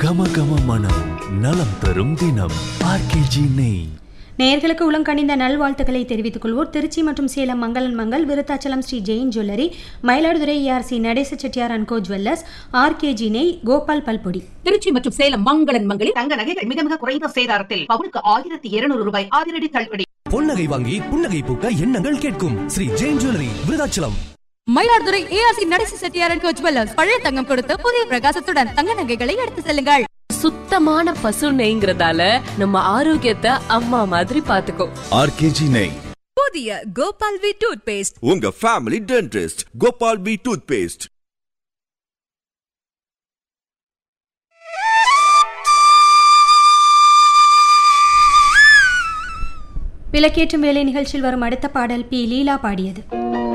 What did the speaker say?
கம கம மனம் நலம் தரும் தினம் ஆர்கேஜி நெய் நேயர்களுக்கு உளங்கணிந்த நல்வாழ்த்துக்களை தெரிவித்துக் கொள்வோர் திருச்சி மற்றும் சேலம் மங்களன் மங்கள் விருத்தாச்சலம் ஸ்ரீ ஜெயின் ஜுவல்லரி மயிலாடுதுறை ஏஆர்சி நடேச Chettiar and co jewellers RKG நெய் கோபால் பல்பொடி திருச்சி மற்றும் சேலம் மங்களன் மங்களில் தங்க நகைகள் மிக மிக குறைந்த சேதாரத்தில் பவுனுக்கு ஆயிரத்தி இருநூறு ரூபாய் அதிரடி தள்ளுபடி பொன்னகை வாங்கி புன்னகை பூக்க எண்ணங்கள் கேட்கும் ஸ்ரீ ஜெயின் ஜுவல்லரி விருதாச்சலம் மயிலாடுதுறை ஏஆர்சி நடேச செட்டியார் அண்ட் கோ ஜுவல்லர்ஸ் பழைய தங்கம் கொடுத்து புதிய பிரகாசத்துடன் தங்க நகைகளை எடுத்து செல்லுங்கள் சுத்தமான பசு நெய்ங்கிறதால நம்ம ஆரோக்கியத்தை அம்மா மாதிரி பாத்துக்கோ ஆர்கேஜி நெய் புதிய கோபால் வி டூத் பேஸ்ட் உங்க family dentist Gopal B toothpaste விளக்கேற்றும் வேலை நிகழ்ச்சியில் வரும் அடுத்த பாடல் பி லீலா பாடியது